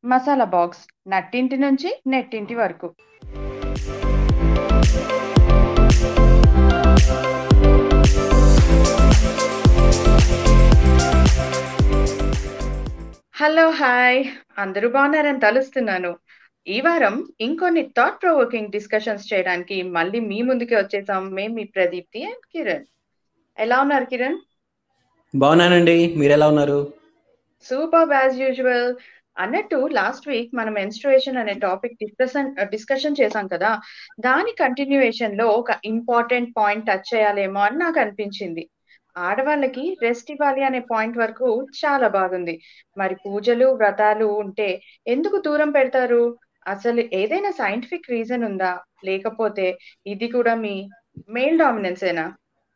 Masala box నట్టింటి నుంచి నెట్టింటి వరకు hello hi అందరూ బాగున్నారని తలుస్తున్నాను ఈ వారం ఇంకొన్ని థాట్ ప్రొవోకింగ్ డిస్కషన్స్ చేయడానికి మళ్ళీ మీ ముందుకి వచ్చేసాం మేము మీ ప్రదీప్తి అండ్ కిరణ్ ఎలా ఉన్నారు కిరణ్ బాగున్నానండి మీరు ఎలా ఉన్నారు సూపర్ యాజ్ యూజువల్ అన్నట్టు లాస్ట్ వీక్ మనం మెన్స్ట్రుయేషన్ అనే టాపిక్ డిస్కషన్ డిస్కషన్ చేశాం కదా దాని కంటిన్యూయేషన్ లో ఒక ఇంపార్టెంట్ పాయింట్ టచ్ చేయాలేమో అని నాకు అనిపించింది ఆడవాళ్ళకి రెస్ట్ ఇవ్వాలి అనే పాయింట్ వరకు చాలా బాగుంది మరి పూజలు వ్రతాలు ఉంటే ఎందుకు దూరం పెడతారు అసలు ఏదైనా సైంటిఫిక్ రీజన్ ఉందా లేకపోతే ఇది కూడా మీ మెయిల్ డామినెన్సేనా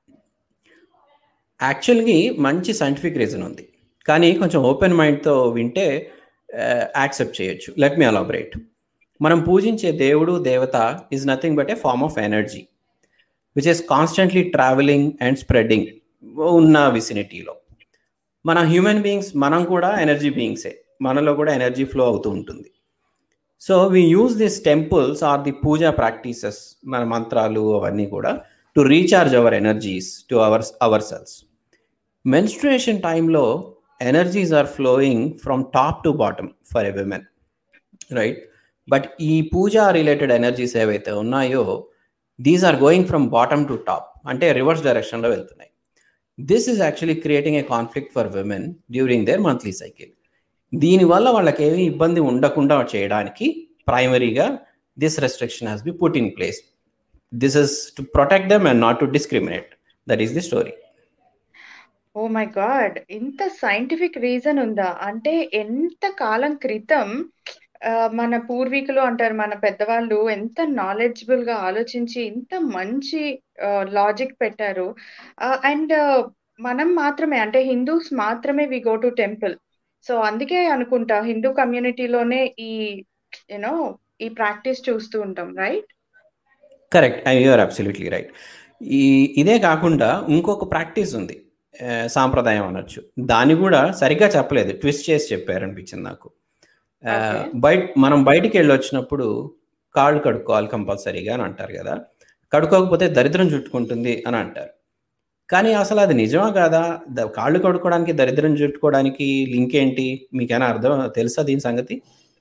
యాక్చువల్గా మంచి సైంటిఫిక్ రీజన్ ఉంది కానీ కొంచెం ఓపెన్ మైండ్తో వింటే యాక్సెప్ట్ చేయొచ్చు లెట్ మీ అలాబరేట్ మనం పూజించే దేవుడు దేవత is nothing but a form of energy which is constantly travelling and spreading ఉన్న విసినిటీలో మన హ్యూమన్ బీయింగ్స్ మనం కూడా ఎనర్జీ బీయింగ్సే మనలో కూడా ఎనర్జీ ఫ్లో అవుతూ ఉంటుంది so we use this temples are the puja practices మన మంత్రాలు అవన్నీ కూడా to recharge our energies to our our cells menstruation టైంలో energies are flowing from top to bottom for a women right but ఈ puja related energies ఏవైతే ఉన్నాయో these are going from bottom to top అంటే reverse డైరెక్షన్లో వెళ్తున్నాయి this is actually creating a conflict for women during their monthly cycle దీనివల్ల వాళ్ళకి ఏమీ ఇబ్బంది ఉండకుండా చేయడానికి ప్రైమరీగా this restriction has be put in place this is to protect them and not to discriminate that is the story oh my god ఇంత scientific reason ఉందా అంటే ఎంత కాలం క్రితం మన పూర్వీకులు అంటారు మన పెద్దవాళ్ళు ఎంత నాలెడ్జబుల్ గా ఆలోచించి ఇంత మంచి లాజిక్ పెట్టారు అండ్ మనం మాత్రమే అంటే హిందూస్ మాత్రమే we go to temple so అందుకే అనుకుంటా హిందూ కమ్యూనిటీలోనే ఈ యూనో ఈ ప్రాక్టీస్ చూస్తూ ఉంటాం right correct I you're absolutely right ఈ ఇదే కాకుండా ఇంకొక ప్రాక్టీస్ ఉంది సాంప్రదాయం అనొచ్చు దాన్ని కూడా సరిగ్గా చెప్పలేదు ట్విస్ట్ చేసి చెప్పారు అనిపించింది నాకు బయట మనం బయటికి వెళ్ళి వచ్చినప్పుడు కాళ్ళు కడుక్కోవాలి కంపల్సరీగా అని అంటారు కదా కడుక్కోకపోతే దరిద్రం చుట్టుకుంటుంది అని అంటారు కానీ అసలు అది నిజమా కాదా కాళ్ళు కడుక్కోవడానికి దరిద్రం చుట్టుకోవడానికి లింక్ ఏంటి మీకైనా అర్థం తెలుసా దీని సంగతి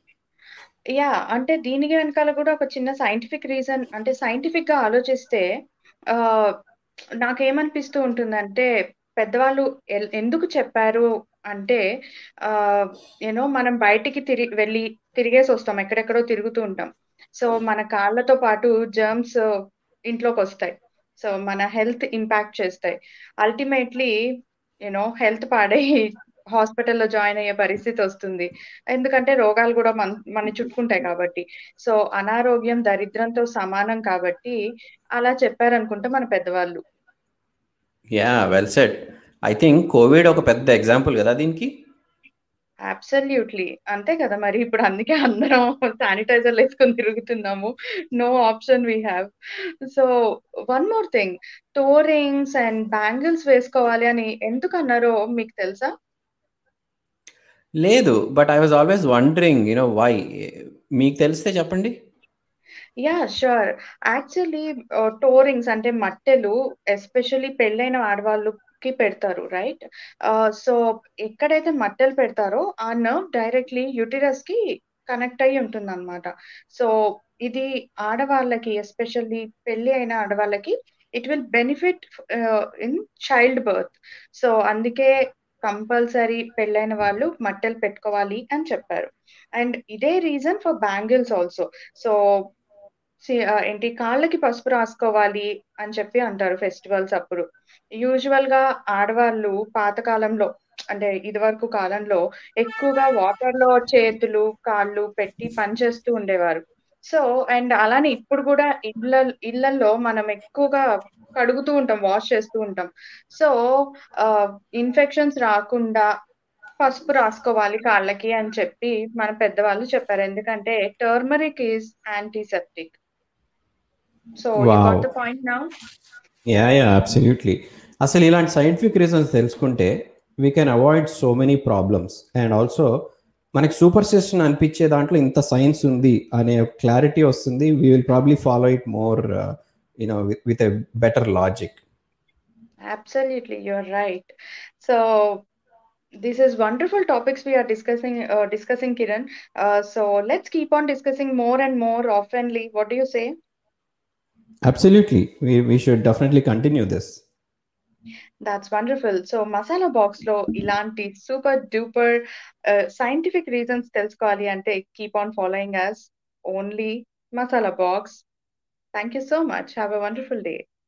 యా అంటే దీనికి వెనకాల కూడా ఒక చిన్న సైంటిఫిక్ రీజన్ అంటే సైంటిఫిక్ గా ఆలోచిస్తే ఆ నాకేమనిపిస్తూ ఉంటుందంటే పెద్దవాళ్ళు ఎందుకు చెప్పారు అంటే ఆ యూనో మనం బయటికి తిరిగి వెళ్ళి తిరిగేసి వస్తాం ఎక్కడెక్కడో తిరుగుతూ ఉంటాం సో మన కాళ్ళతో పాటు జర్మ్స్ ఇంట్లోకి వస్తాయి సో మన హెల్త్ ఇంపాక్ట్ చేస్తాయి అల్టిమేట్లీ యూనో హెల్త్ పాడై హాస్పిటల్లో జాయిన్ అయ్యే పరిస్థితి వస్తుంది ఎందుకంటే రోగాలు కూడా మన మన చుట్టుకుంటాయి కాబట్టి సో అనారోగ్యం దరిద్రంతో సమానం కాబట్టి అలా చెప్పారనుకుంటే మన పెద్దవాళ్ళు yeah well said I think covid ఒక పెద్ద ఎగ్జాంపుల్ కదా దీనికి అబ్సల్యూట్లీ అంతే కదా మరి ఇప్పుడు అందుకే అందరం శానిటైజర్లు వేసుకొని తిరుగుతున్నాము no option we have so one more thing toe rings and bangles వేసుకోవాలి అని ఎందుకు అన్నారో మీకు తెలుసా లేదు but I was always wondering you know why మీకు తెలిస్తే చెప్పండి యా షూర్ యాక్చువల్లీ టోరింగ్స్ అంటే మట్టెలు ఎస్పెషల్లీ పెళ్ళైన ఆడవాళ్ళు కి పెడతారు రైట్ సో ఎక్కడైతే మట్టెలు పెడతారో ఆ నర్వ్ డైరెక్ట్లీ యూటిరస్ కి కనెక్ట్ అయ్యి ఉంటుంది అనమాట సో ఇది ఆడవాళ్ళకి ఎస్పెషల్లీ పెళ్లి అయిన ఆడవాళ్ళకి it will benefit in child birth so అందుకే కంపల్సరీ పెళ్ళైన వాళ్ళు మట్టెలు పెట్టుకోవాలి అని చెప్పారు అండ్ ఇదే reason for bangles also so ఏంటి కాళ్ళకి పసుపు రాసుకోవాలి అని చెప్పి అంటారు ఫెస్టివల్స్ అప్పుడు యూజువల్ గా ఆడవాళ్ళు పాతకాలంలో అంటే ఇది వరకు కాలంలో ఎక్కువగా వాటర్ లో చేతులు కాళ్ళు పెట్టి పనిచేస్తూ ఉండేవారు సో అండ్ అలానే ఇప్పుడు కూడా ఇళ్ళ ఇళ్లలో మనం ఎక్కువగా కడుగుతూ ఉంటాం వాష్ చేస్తూ ఉంటాం సో ఇన్ఫెక్షన్స్ రాకుండా పసుపు రాసుకోవాలి కాళ్ళకి అని చెప్పి మన పెద్దవాళ్ళు చెప్పారు ఎందుకంటే turmeric is antiseptic so point నా యా యా అబ్సల్యూట్లీ అసలు ఇలాంటి సైంటిఫిక్ రీజన్స్ తెలుసుకుంటే we can avoid so many problems and also మనకి సూపర్ స్టిషన్ అనిపించే దాంట్లో ఇంత సైన్స్ ఉంది అనే క్లారిటీ వస్తుంది we will probably follow it more you know with a better logic Absolutely, you're right. So this is wonderful topics we are discussing, uh, discussing, Kiran. Uh, so let's keep on discussing more and more oftenly. What do you say? Absolutely we should definitely continue this That's wonderful. So masala box లో ఇలాంటి super duper scientific reasons తెలుసుకోవాలి అంటే keep on following us only masala box thank you so much have a wonderful day